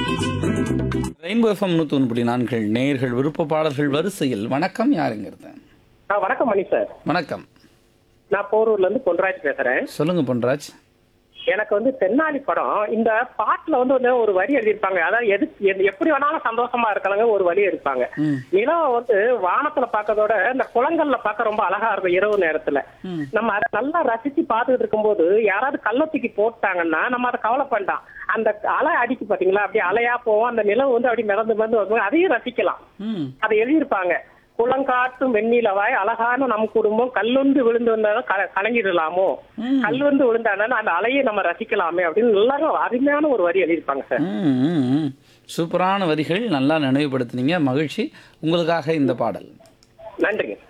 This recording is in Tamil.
ரெயின்போ எஃப்எம் நூற்றி ஒன்று புள்ளி நான்கள் நேயர்கள் விருப்ப பாடல்கள் வரிசையில் வணக்கம் யாருங்கிறது ஆ வணக்கம் மணி சார் வணக்கம் நான் போரூர்ல இருந்து பொன்ராஜ் பேசுறேன் சொல்லுங்க பொன்ராஜ் எனக்கு வந்து தென்னாலி படம் இந்த பாட்டுல வந்து வந்து ஒரு வரி எழுதியிருப்பாங்க அதாவது எது எது- எப்படி வேணாலும் சந்தோஷமா இருக்கலாங்க ஒரு வரி எடுப்பாங்க ம். நிலவை வந்து வானத்துல பார்க்கறதோட இந்த குளங்கள்ல பார்க்க ரொம்ப அழகா இருக்கும் இரவு நேரத்துல ம். நம்ம அதை நல்லா ரசிச்சு பார்த்துட்டு இருக்கும்போது யாராவது கள்ள தூக்கி போட்டாங்கன்னா நம்ம அதை கவலை வேண்டாம் அந்த அலை அடிக்கு பாத்தீங்களா அப்படியே அலையா போவோம் அந்த நிலவு வந்து அப்படியே மிதந்து மிதந்து வரும்போது அதையும் ரசிக்கலாம் ம் அதை எழுதியிருப்பாங்க குளங்காட்டும் வெண்ணிலவாய் அழகான நம் குடும்பம் கல்லுந்து விழுந்து வந்தாலும் க- கலங்கிடலாமோ ம். கல் வந்து விழுந்தாலும் அந்த அலையை நம்ம ரசிக்கலாமே அப்படின்னு எல்லாரும் அருமையான ஒரு வரி எழுதியிருப்பாங்க சார் ம், ம், ம். சூப்பரான வரிகள் நல்லா நினைவுபடுத்துனீங்க மகிழ்ச்சி உங்களுக்காக இந்த பாடல் நன்றிங்க